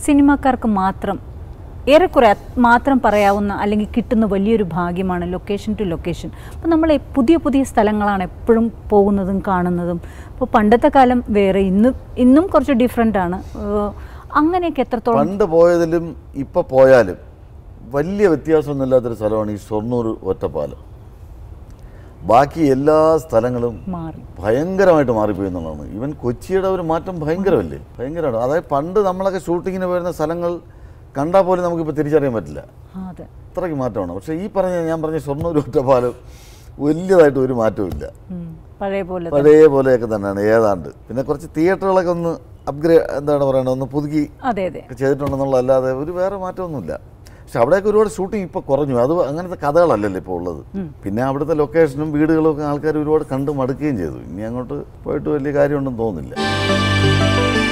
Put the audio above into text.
സിനിമാക്കാർക്ക് മാത്രം ഏറെക്കുറെ അത് മാത്രം പറയാവുന്ന അല്ലെങ്കിൽ കിട്ടുന്ന വലിയൊരു ഭാഗ്യമാണ് ലൊക്കേഷൻ ടു ലൊക്കേഷൻ അപ്പോൾ നമ്മൾ എ- പുതിയ പുതിയ സ്ഥലങ്ങളാണ് എപ്പോഴും പോകുന്നതും കാണുന്നതും അപ്പോൾ പണ്ടത്തെ കാലം വേറെ ഇന്നും ഇന്നും കുറച്ച് ഡിഫറെൻ്റ് ആണ് ഏഹ് അങ്ങനെയൊക്കെ എത്രത്തോളം പണ്ട് പോയതിലും ഇപ്പൊ പോയാലും വലിയ വ്യത്യാസമൊന്നുമില്ലാത്തൊരു സ്ഥലമാണ് ഈ ഷൊർണൂർ ഒറ്റപ്പാലം ബാക്കി എല്ലാ സ്ഥലങ്ങളും മാറി ഭയങ്കരമായിട്ട് മാറിപ്പോയി എന്നുള്ളതാണ് ഇവൻ കൊച്ചിയുടെ ഒരു മാറ്റം ഭയങ്കരമല്ലേ ഭയങ്കരമാണ് അതായത് പണ്ട് നമ്മളൊക്കെ ഷൂട്ടിങ്ങിന് വരുന്ന സ്ഥലങ്ങൾ കണ്ടാൽ പോലും നമുക്കിപ്പോൾ തിരിച്ചറിയാൻ പറ്റില്ല ആ, അതെ അത്രയ്ക്ക് മാറ്റമാണ് പക്ഷേ ഈ പറഞ്ഞ ഞാൻ പറഞ്ഞ ഷൊർണൂർ ഒറ്റപ്പാലം വലിയതായിട്ട് ഒരു മാറ്റവും ഇല്ല ഉം. പഴയ പോലെ തന്നെ. പഴയ പോലെയൊക്കെ തന്നെയാണ് ഏതാണ്ട് പിന്നെ കുറച്ച് തിയേറ്ററുകളൊക്കെ ഒന്ന് അപ്ഗ്രേഡ് എന്താണ് പറയുന്നത് ഒന്ന് പുതുക്കി അതെ അതെ ഒക്കെ ചെയ്തിട്ടുണ്ടെന്നുള്ളതല്ലാതെ ഒരു വേറെ മാറ്റമൊന്നുമില്ല പക്ഷെ അവിടെയൊക്കെ ഒരുപാട് ഷൂട്ടിംഗ് ഇപ്പോൾ കുറഞ്ഞു അത് അങ്ങനത്തെ കഥകളല്ലല്ലോ ഇപ്പോൾ ഉള്ളത് പിന്നെ അവിടുത്തെ ലൊക്കേഷനും വീടുകളും ഒക്കെ ആൾക്കാർ ഒരുപാട് കണ്ട് മടുക്കുകയും ചെയ്തു ഇനി അങ്ങോട്ട് പോയിട്ട് വലിയ കാര്യമുണ്ടെന്ന് തോന്നുന്നില്ല